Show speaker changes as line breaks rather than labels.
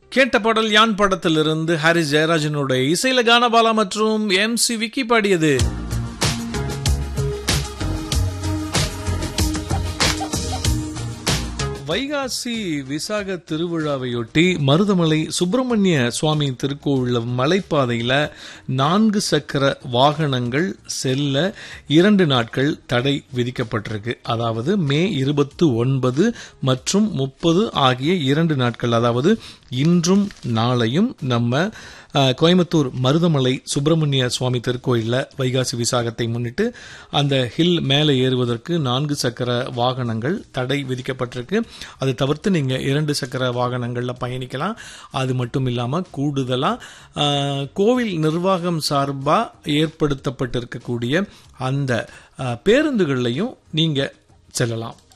கேட்ட பாடல் யான் படத்திலிருந்து ஹாரிஸ் ஜெயராஜனுடைய இசையில கானபாலா மற்றும் எம் சி விக்கி பாடியது வைகாசி விசாக திருவிழாவையொட்டி மருதமலை சுப்பிரமணிய சுவாமி திருக்கோவில் மலைப்பாதையில் நான்கு சக்கர வாகனங்கள் செல்ல இரண்டு நாட்கள் தடை விதிக்கப்பட்டிருக்கு அதாவது மே இருபத்து ஒன்பது மற்றும் முப்பது ஆகிய இரண்டு நாட்கள் அதாவது இன்றும் நாளையும் நம்ம அஹ், கோயம்புத்தூர் மருதமலை சுப்பிரமணிய சுவாமி திருக்கோயிலில் வைகாசி விசாகத்தை முன்னிட்டு அந்த ஹில் மேலே ஏறுவதற்கு நான்கு சக்கர வாகனங்கள் தடை விதிக்கப்பட்டிருக்கு அது தவிர்த்து நீங்கள் இரண்டு சக்கர வாகனங்களில் பயணிக்கலாம் அது மட்டும் இல்லாமல் கூடுதலாக கோவில் நிர்வாகம் சார்பாக ஏற்படுத்தப்பட்டிருக்கக்கூடிய அந்த அஹ், பேருந்துகள்லையும் நீங்கள் செல்லலாம்